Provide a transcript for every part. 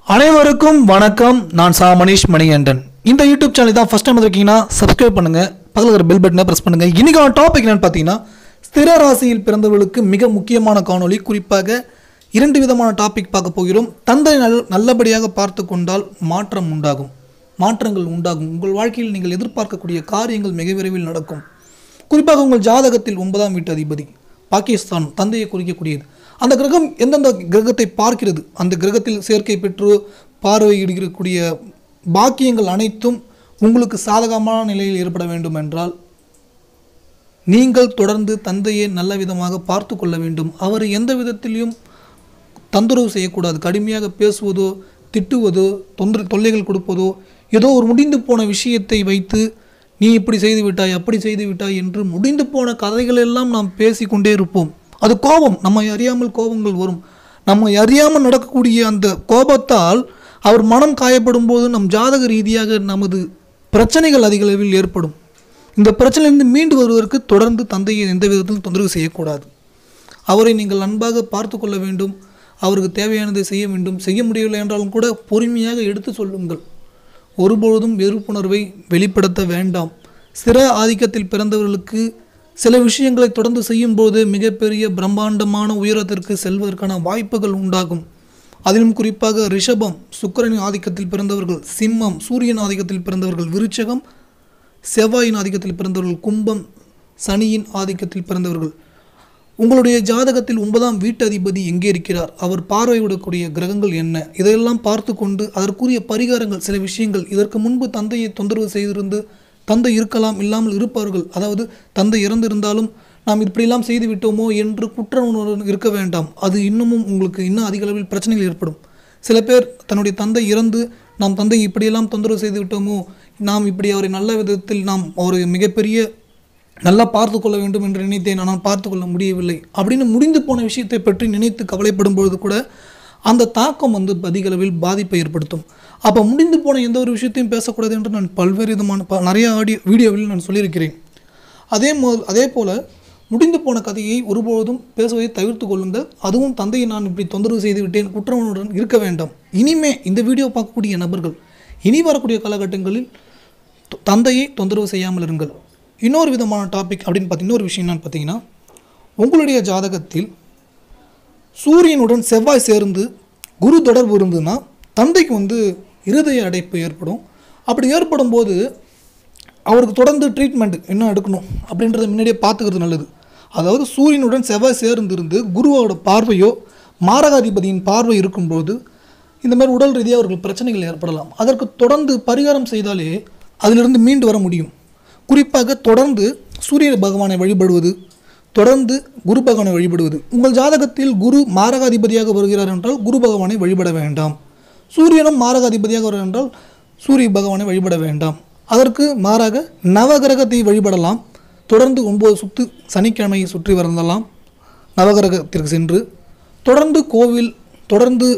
அனைவருக்கும் வணக்கம் நான் சா மணிஷ் மணிகண்டன் இந்த யூடியூப் சேனல் தான் ஃபஸ்ட் டைம் இருக்கீங்கன்னா சப்ஸ்கிரைப் பண்ணுங்க பக்கத்தில் இருக்கிற பெல் பட்டனை ப்ரெஸ் பண்ணுங்க இன்னைக்கான டாபிக் என்னன்னு பார்த்தீங்கன்னா ஸ்திர ராசியில் பிறந்தவர்களுக்கு மிக முக்கியமான காணொளி குறிப்பாக இரண்டு விதமான டாபிக் பார்க்க போகிறோம் தந்தை நல் நல்லபடியாக பார்த்து கொண்டால் மாற்றம் உண்டாகும் மாற்றங்கள் உண்டாகும் உங்கள் வாழ்க்கையில் நீங்கள் எதிர்பார்க்கக்கூடிய காரியங்கள் மிக விரைவில் நடக்கும் குறிப்பாக உங்கள் ஜாதகத்தில் ஒன்பதாம் வீட்டு அதிபதி பாகிஸ்தான் தந்தையை குறிக்கக்கூடியது அந்த கிரகம் எந்தெந்த கிரகத்தை பார்க்கிறது அந்த கிரகத்தில் சேர்க்கை பெற்று பார்வையிடக்கூடிய பாக்கியங்கள் அனைத்தும் உங்களுக்கு சாதகமான நிலையில் ஏற்பட வேண்டும் என்றால் நீங்கள் தொடர்ந்து தந்தையை நல்ல விதமாக பார்த்து கொள்ள வேண்டும் அவரை எந்த விதத்திலையும் தொந்தரவு செய்யக்கூடாது கடுமையாக பேசுவதோ திட்டுவதோ தொந்தர தொல்லைகள் கொடுப்பதோ ஏதோ ஒரு முடிந்து போன விஷயத்தை வைத்து நீ இப்படி செய்து விட்டாய் அப்படி செய்து விட்டாய் என்று முடிந்து போன கதைகள் எல்லாம் நாம் பேசிக்கொண்டே இருப்போம் அது கோபம் நம்மை அறியாமல் கோபங்கள் வரும் நம்மை அறியாமல் நடக்கக்கூடிய அந்த கோபத்தால் அவர் மனம் காயப்படும் போது நம் ஜாதக ரீதியாக நமது பிரச்சனைகள் அதிக அளவில் ஏற்படும் இந்த பிரச்சனையிலிருந்து மீண்டு வருவதற்கு தொடர்ந்து தந்தையை எந்த விதத்திலும் தொந்தரவு செய்யக்கூடாது அவரை நீங்கள் அன்பாக பார்த்து கொள்ள வேண்டும் அவருக்கு தேவையானதை செய்ய வேண்டும் செய்ய முடியவில்லை என்றாலும் கூட பொறுமையாக எடுத்து சொல்லுங்கள் ஒருபொழுதும் வெறுப்புணர்வை வெளிப்படுத்த வேண்டாம் சிற ஆதிக்கத்தில் பிறந்தவர்களுக்கு சில விஷயங்களை தொடர்ந்து செய்யும்போது மிகப்பெரிய பிரம்மாண்டமான உயரத்திற்கு செல்வதற்கான வாய்ப்புகள் உண்டாகும் அதிலும் குறிப்பாக ரிஷபம் சுக்கிரனின் ஆதிக்கத்தில் பிறந்தவர்கள் சிம்மம் சூரியன் ஆதிக்கத்தில் பிறந்தவர்கள் விருச்சகம் செவ்வாயின் ஆதிக்கத்தில் பிறந்தவர்கள் கும்பம் சனியின் ஆதிக்கத்தில் பிறந்தவர்கள் உங்களுடைய ஜாதகத்தில் ஒன்பதாம் வீட்டு அதிபதி எங்கே இருக்கிறார் அவர் பார்வையிடக்கூடிய கிரகங்கள் என்ன இதையெல்லாம் பார்த்து கொண்டு அதற்குரிய பரிகாரங்கள் சில விஷயங்கள் இதற்கு முன்பு தந்தையை தொந்தரவு செய்திருந்து தந்தை இருக்கலாம் இல்லாமல் இருப்பார்கள் அதாவது தந்தை இறந்திருந்தாலும் நாம் இப்படியெல்லாம் செய்து விட்டோமோ என்று குற்ற உணர்வு இருக்க வேண்டாம் அது இன்னமும் உங்களுக்கு இன்னும் அதிக அளவில் பிரச்சனைகள் ஏற்படும் சில பேர் தன்னுடைய தந்தை இறந்து நாம் தந்தை இப்படியெல்லாம் தொந்தரவு செய்து விட்டோமோ நாம் இப்படி அவரை நல்ல விதத்தில் நாம் ஒரு மிகப்பெரிய நல்லா பார்த்து கொள்ள வேண்டும் என்று நினைத்தேன் ஆனால் பார்த்து கொள்ள முடியவில்லை அப்படின்னு முடிந்து போன விஷயத்தை பற்றி நினைத்து கவலைப்படும் பொழுது கூட அந்த தாக்கம் வந்து அதிக அளவில் பாதிப்பை ஏற்படுத்தும் அப்போ முடிந்து போன எந்த ஒரு விஷயத்தையும் பேசக்கூடாது என்று நான் பல்வேறு விதமான ப நிறைய ஆடியோ வீடியோவில் நான் சொல்லியிருக்கிறேன் அதே மோ அதே போல் முடிந்து போன கதையை ஒருபொழுதும் பேசுவதை தவிர்த்து கொள்ளுங்கள் அதுவும் தந்தையை நான் இப்படி தொந்தரவு செய்து விட்டேன் குற்றவனுடன் இருக்க வேண்டாம் இனிமே இந்த வீடியோ பார்க்கக்கூடிய நபர்கள் இனி வரக்கூடிய காலகட்டங்களில் த- தந்தையை தொந்தரவு செய்யாமல் இருங்கள் இன்னொரு விதமான டாபிக் அப்படின்னு பார்த்தீங்கன்னா ஒரு விஷயம் என்னன்னு பார்த்தீங்கன்னா உங்களுடைய ஜாதகத்தில் சூரியனுடன் செவ்வாய் சேர்ந்து குரு தொடர்பு இருந்ததுன்னா தந்தைக்கு வந்து இருதய அடைப்பு ஏற்படும் அப்படி ஏற்படும் போது அவருக்கு தொடர்ந்து ட்ரீட்மெண்ட் என்ன எடுக்கணும் அப்படின்றத முன்னாடியே பார்த்துக்கிறது நல்லது அதாவது சூரியனுடன் செவ்வாய் சேர்ந்திருந்து குருவோட பார்வையோ மாரகாதிபதியின் பார்வை இருக்கும்போது இந்த மாதிரி உடல் ரீதியாக அவர்கள் பிரச்சனைகள் ஏற்படலாம் அதற்கு தொடர்ந்து பரிகாரம் செய்தாலே அதிலிருந்து மீண்டு வர முடியும் குறிப்பாக தொடர்ந்து சூரிய பகவானை வழிபடுவது தொடர்ந்து குரு பகவானை வழிபடுவது உங்கள் ஜாதகத்தில் குரு மாரகாதிபதியாக வருகிறார் என்றால் குரு பகவானை வழிபட வேண்டாம் சூரியனும் மாரகாதிபதியாக வருகிறார் என்றால் சூரிய பகவானை வழிபட வேண்டாம் அதற்கு மாறாக நவகிரகத்தை வழிபடலாம் தொடர்ந்து ஒன்பது சுத்து சனிக்கிழமையை சுற்றி வரலாம் நவகிரகத்திற்கு சென்று தொடர்ந்து கோவில் தொடர்ந்து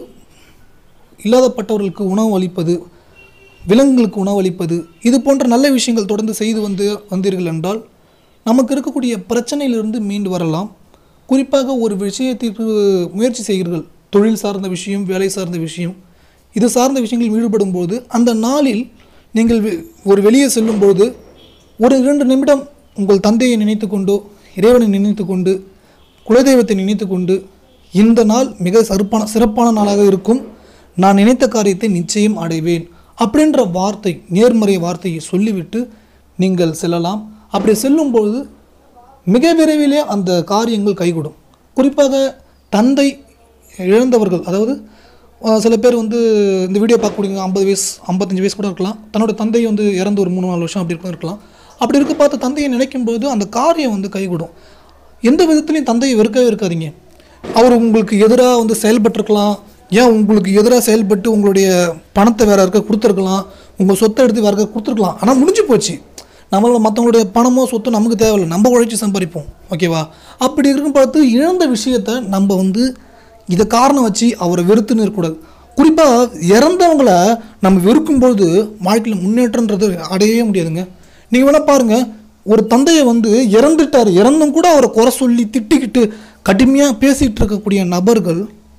இல்லாதப்பட்டவர்களுக்கு உணவு அளிப்பது விலங்குகளுக்கு உணவு அளிப்பது இது போன்ற நல்ல விஷயங்கள் தொடர்ந்து செய்து வந்து வந்தீர்கள் என்றால் நமக்கு இருக்கக்கூடிய பிரச்சனையிலிருந்து மீண்டு வரலாம் குறிப்பாக ஒரு விஷயத்திற்கு முயற்சி செய்கிறீர்கள் தொழில் சார்ந்த விஷயம் வேலை சார்ந்த விஷயம் இது சார்ந்த விஷயங்களில் ஈடுபடும் போது அந்த நாளில் நீங்கள் வெ- ஒரு வெளியே செல்லும்போது ஒரு இரண்டு நிமிடம் உங்கள் தந்தையை நினைத்து கொண்டோ இறைவனை நினைத்து கொண்டு குலதெய்வத்தை நினைத்து கொண்டு இந்த நாள் மிக சிறப்பான சிறப்பான நாளாக இருக்கும் நான் நினைத்த காரியத்தை நிச்சயம் அடைவேன் அப்படின்ற வார்த்தை நேர்மறை வார்த்தையை சொல்லிவிட்டு நீங்கள் செல்லலாம் அப்படி செல்லும்போது மிக விரைவிலே அந்த காரியங்கள் கைகூடும் குறிப்பாக தந்தை இழந்தவர்கள் அதாவது அஹ், சில பேர் வந்து இந்த வீடியோ பார்க்கக்கூடிய ஐம்பது வயசு ஐம்பத்தஞ்சு வயசு கூட இருக்கலாம் தன்னோட தந்தை வந்து இறந்து ஒரு மூணு நாலு வருஷம் அப்படி கூட இருக்கலாம் அப்படி இருக்க பார்த்து தந்தையை நினைக்கும் போது அந்த காரியம் வந்து கைகூடும் எந்த விதத்துலையும் தந்தையை வெறுக்கவே இருக்காதீங்க அவர் உங்களுக்கு எதிராக வந்து செயல்பட்டிருக்கலாம் ஏன் உங்களுக்கு எதிராக செயல்பட்டு உங்களுடைய பணத்தை வேற இருக்க கொடுத்துருக்கலாம் உங்கள் சொத்தை எடுத்து வேற இருக்க கொடுத்துருக்கலாம் ஆனால் முடிஞ்சு போச்சு நம்மளோட மற்றவங்களுடைய பணமோ சொத்தோ நமக்கு தேவையில்லை நம்ம உழைச்சி சம்பாதிப்போம் ஓகேவா அப்படி இருக்கும் பார்த்து இழந்த விஷயத்த நம்ம வந்து இதை காரணம் வச்சு அவரை வெறுத்துன்னு இருக்கக்கூடாது குறிப்பாக இறந்தவங்கள நம்ம வெறுக்கும்போது வாழ்க்கையில் முன்னேற்றன்றது அடையவே முடியாதுங்க நீங்கள் வேணால் பாருங்கள் ஒரு தந்தையை வந்து இறந்துட்டார் இறந்தும் கூட அவரை குறை சொல்லி திட்டிக்கிட்டு கடுமையாக பேசிகிட்டு இருக்கக்கூடிய நபர்கள்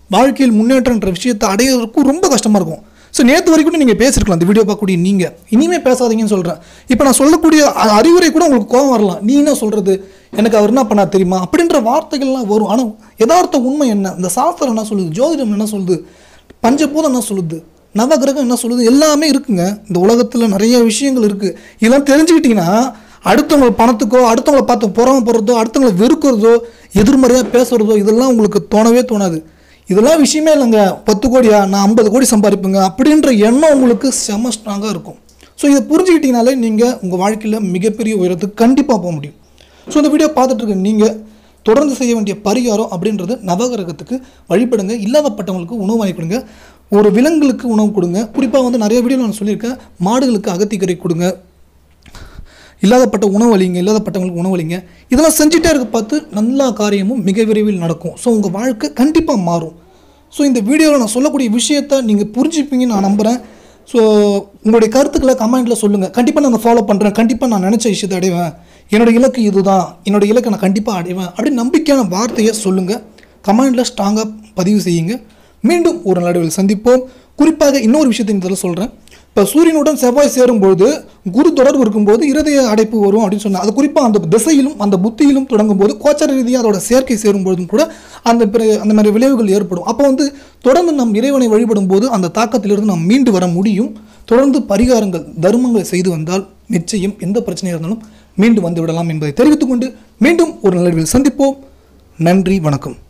வாழ்க்கையில் முன்னேற்றன்ற விஷயத்தை அடையிறதுக்கும் ரொம்ப கஷ்டமாக இருக்கும் ஸோ நேற்று வரைக்கும் கூட நீங்கள் பேசியிருக்கலாம் இந்த வீடியோ பார்க்கக்கூடிய நீங்கள் இனிமேல் பேசாதீங்கன்னு சொல்கிறேன் இப்போ நான் சொல்லக்கூடிய அ- அறிவுரை கூட உங்களுக்கு கோவம் வரலாம் நீ என்ன சொல்கிறது எனக்கு அவர் என்ன பண்ணா தெரியுமா அப்படின்ற வார்த்தைகள்லாம் வரும் ஆனால் யதார்த்த உண்மை என்ன இந்த சாஸ்திரம் என்ன சொல்லுது ஜோதிடம் என்ன சொல்லுது பஞ்சபூதம் என்ன சொல்லுது நவகிரகம் என்ன சொல்லுது எல்லாமே இருக்குங்க இந்த உலகத்தில் நிறைய விஷயங்கள் இருக்குது இதெல்லாம் தெரிஞ்சுக்கிட்டீங்கன்னா அடுத்தவங்க பணத்துக்கோ அடுத்தவங்களை பார்த்து புறம போகிறதோ அடுத்தவங்களை வெறுக்கிறதோ எதிர்மறையாக பேசுகிறதோ இதெல்லாம் உங்களுக்கு தோணவே தோணாது இதெல்லாம் விஷயமே இல்லைங்க பத்து கோடியா நான் ஐம்பது கோடி சம்பாதிப்பேங்க அப்படின்ற எண்ணம் உங்களுக்கு செம ஸ்ட்ராங்காக இருக்கும் ஸோ இதை புரிஞ்சுக்கிட்டீங்கனாலே நீங்கள் உங்கள் வாழ்க்கையில் மிகப்பெரிய உயரத்துக்கு கண்டிப்பாக போக முடியும் ஸோ இந்த வீடியோ பார்த்துட்டு இருக்க நீங்கள் தொடர்ந்து செய்ய வேண்டிய பரிகாரம் அப்படின்றது நவகிரகத்துக்கு வழிபடுங்க இல்லாதப்பட்டவங்களுக்கு உணவு வாங்கி கொடுங்க ஒரு விலங்குகளுக்கு உணவு கொடுங்க குறிப்பாக வந்து நிறைய வீடியோ நான் சொல்லியிருக்கேன் மாடுகளுக்கு அகத்திக்கரை கொடுங்க இல்லாதப்பட்ட உணவளிங்க இல்லாதப்பட்டவங்களுக்கு உணவளிங்க இதெல்லாம் செஞ்சுட்டே இருக்க பார்த்து நல்ல காரியமும் மிக விரைவில் நடக்கும் ஸோ உங்கள் வாழ்க்கை கண்டிப்பாக மாறும் ஸோ இந்த வீடியோவில் நான் சொல்லக்கூடிய விஷயத்தை நீங்கள் புரிஞ்சுப்பீங்கன்னு நான் நம்புகிறேன் ஸோ உங்களுடைய கருத்துக்களை கமெண்ட்டில் சொல்லுங்கள் கண்டிப்பாக நான் ஃபாலோ பண்ணுறேன் கண்டிப்பாக நான் நினச்ச விஷயத்தை அடைவேன் என்னோட இலக்கு இதுதான் என்னோட இலக்கை நான் கண்டிப்பாக அடைவேன் அப்படின்னு நம்பிக்கையான வார்த்தையை சொல்லுங்கள் கமெண்டில் ஸ்ட்ராங்காக பதிவு செய்யுங்க மீண்டும் ஒரு நடுவில் சந்திப்போம் குறிப்பாக இன்னொரு விஷயத்தை இந்த இதில் சொல்கிறேன் இப்போ சூரியனுடன் செவ்வாய் சேரும்போது குரு தொடர்பு இருக்கும்போது இருதய அடைப்பு வரும் அப்படின்னு சொன்னேன் அது குறிப்பாக அந்த திசையிலும் அந்த புத்தியிலும் தொடங்கும்போது கோச்சார ரீதியாக அதோட சேர்க்கை சேரும்பொழுதும் கூட அந்த பிற- அந்த மாதிரி விளைவுகள் ஏற்படும் அப்போ வந்து தொடர்ந்து நம் இறைவனை வழிபடும் போது அந்த தாக்கத்திலிருந்து நாம் மீண்டு வர முடியும் தொடர்ந்து பரிகாரங்கள் தர்மங்களை செய்து வந்தால் நிச்சயம் எந்த பிரச்சனையாக இருந்தாலும் மீண்டு வந்து விடலாம் என்பதை தெரிவித்துக்கொண்டு மீண்டும் ஒரு நிலவில் சந்திப்போம் நன்றி வணக்கம்